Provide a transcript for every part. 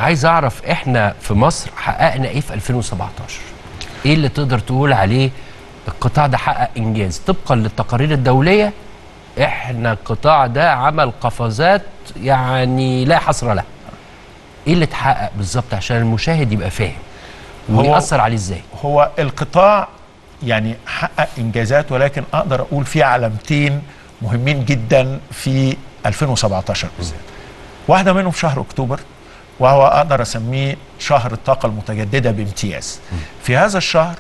عايز اعرف احنا في مصر حققنا ايه في 2017 ايه اللي تقدر تقول عليه القطاع ده حقق انجاز طبقا للتقارير الدوليه احنا القطاع ده عمل قفزات يعني لا حصر لها ايه اللي اتحقق بالظبط عشان المشاهد يبقى فاهم هو- ويأثر عليه ازاي هو القطاع يعني حقق انجازات ولكن اقدر اقول في علامتين مهمين جدا في 2017 بالذات واحده منهم في شهر اكتوبر وهو اقدر اسميه شهر الطاقه المتجدده بامتياز في هذا الشهر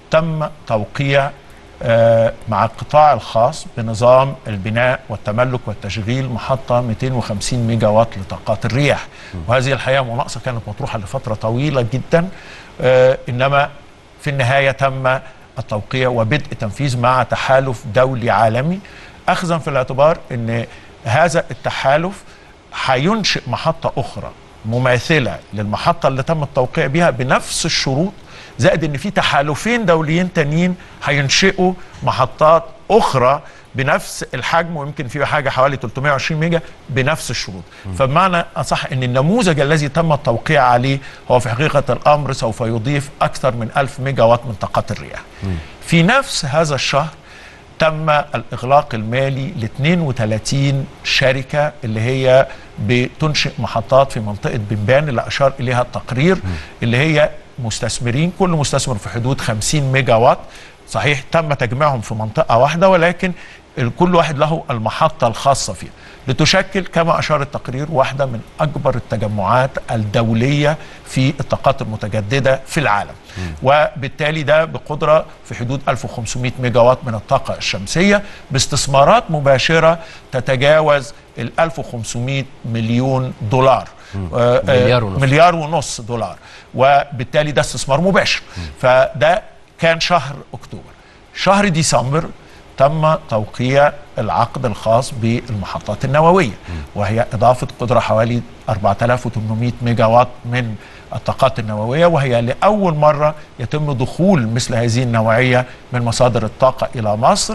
تم توقيع آه، مع القطاع الخاص بنظام البناء والتملك والتشغيل محطة 250 ميجا وات لطاقات الرياح وهذه الحقيقة مناقصة كانت مطروحة لفترة طويلة جدا آه، إنما في النهاية تم التوقيع وبدء تنفيذ مع تحالف دولي عالمي أخذا في الاعتبار أن هذا التحالف هينشئ محطة أخرى مماثلة للمحطة اللي تم التوقيع بها بنفس الشروط زائد ان في تحالفين دوليين تانيين هينشئوا محطات اخرى بنفس الحجم ويمكن في حاجه حوالي 320 ميجا بنفس الشروط فبمعنى اصح ان النموذج الذي تم التوقيع عليه هو في حقيقه الامر سوف يضيف اكثر من 1000 ميجا وات من طاقات الرياح في نفس هذا الشهر تم الاغلاق المالي ل 32 شركه اللي هي بتنشئ محطات في منطقه بنبان اللي اشار اليها التقرير اللي هي مستثمرين كل مستثمر في حدود 50 ميجا وات صحيح تم تجميعهم في منطقه واحده ولكن كل واحد له المحطه الخاصه فيه لتشكل كما اشار التقرير واحده من اكبر التجمعات الدوليه في الطاقات المتجدده في العالم وبالتالي ده بقدره في حدود 1500 ميجا وات من الطاقه الشمسيه باستثمارات مباشره تتجاوز ال 1500 مليون دولار آه، آه، مليار ونص. مليار ونص دولار وبالتالي ده استثمار مباشر فده كان شهر اكتوبر شهر ديسمبر تم توقيع العقد الخاص بالمحطات النوويه وهي اضافه قدره حوالي 4800 ميجا وات من الطاقات النوويه وهي لاول مره يتم دخول مثل هذه النوعيه من مصادر الطاقه الى مصر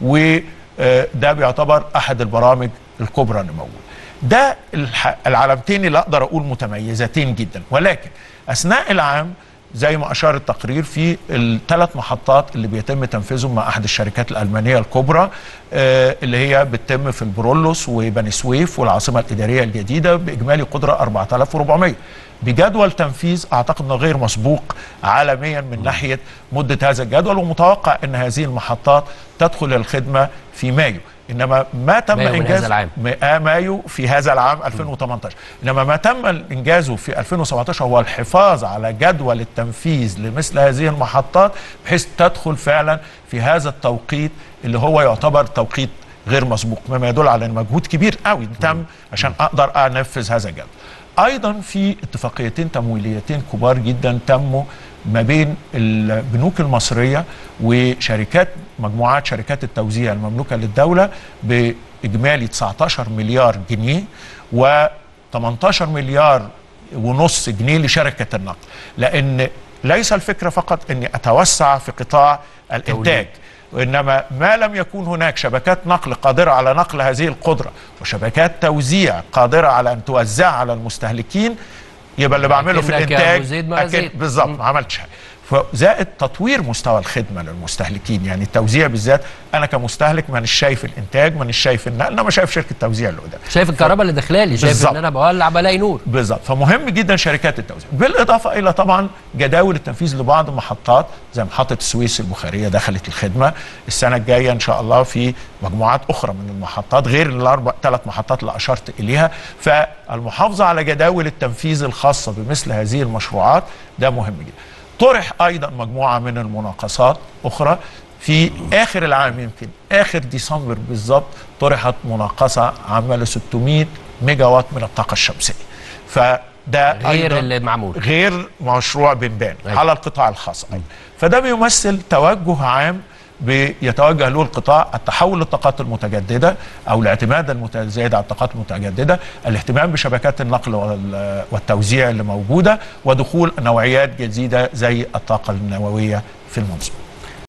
وده بيعتبر احد البرامج الكبرى اللي موجوده. ده الح- العلامتين اللي اقدر اقول متميزتين جدا ولكن اثناء العام زي ما اشار التقرير في الثلاث محطات اللي بيتم تنفيذهم مع احد الشركات الالمانيه الكبرى آه، اللي هي بتتم في البرولوس وبني سويف والعاصمه الاداريه الجديده باجمالي قدره 4400 بجدول تنفيذ اعتقد انه غير مسبوق عالميا من ناحيه مده هذا الجدول ومتوقع ان هذه المحطات تدخل الخدمه في مايو انما ما تم مايو من انجاز هذا العام. ما- مايو في هذا العام 2018 انما ما تم انجازه في 2017 هو الحفاظ على جدول التنفيذ لمثل هذه المحطات بحيث تدخل فعلا في هذا التوقيت اللي هو يعتبر توقيت غير مسبوق مما يدل على ان مجهود كبير قوي تم عشان اقدر انفذ هذا الجدول ايضا في اتفاقيتين تمويليتين كبار جدا تموا ما بين البنوك المصريه وشركات مجموعات شركات التوزيع المملوكه للدوله باجمالي 19 مليار جنيه و 18 مليار ونص جنيه لشركه النقل لان ليس الفكره فقط اني اتوسع في قطاع الانتاج وانما ما لم يكون هناك شبكات نقل قادره على نقل هذه القدره وشبكات توزيع قادره على ان توزعها على المستهلكين يبقى اللي بعمله في أكنك يا الانتاج أبو زيد ما أكن- زيد. بالظبط ما عملتش حاجه فزائد تطوير مستوى الخدمه للمستهلكين يعني التوزيع بالذات انا كمستهلك مانيش شايف الانتاج مانيش شايف النقل انما شايف شركه توزيع اللي قدام شايف الكهرباء اللي داخلالي شايف بالظبط. ان انا بولع بلاقي نور بالظبط فمهم جدا شركات التوزيع بالاضافه الى طبعا جداول التنفيذ لبعض المحطات زي محطه السويس البخاريه دخلت الخدمه السنه الجايه ان شاء الله في مجموعات اخرى من المحطات غير الاربع ثلاث محطات اللي اشرت اليها فالمحافظه على جداول التنفيذ الخاصه بمثل هذه المشروعات ده مهم جدا طرح ايضا مجموعه من المناقصات اخرى في اخر العام يمكن اخر ديسمبر بالظبط طرحت مناقصه عامه ل 600 ميجا وات من الطاقه الشمسيه فده غير أيضاً اللي معمول غير مشروع بنبان أيوة. على القطاع الخاص أيضا فده بيمثل توجه عام بيتوجه له القطاع التحول للطاقات المتجدده او الاعتماد المتزايد على الطاقات المتجدده الاهتمام بشبكات النقل وال- والتوزيع اللي موجوده ودخول نوعيات جديده زي الطاقه النوويه في المنظومه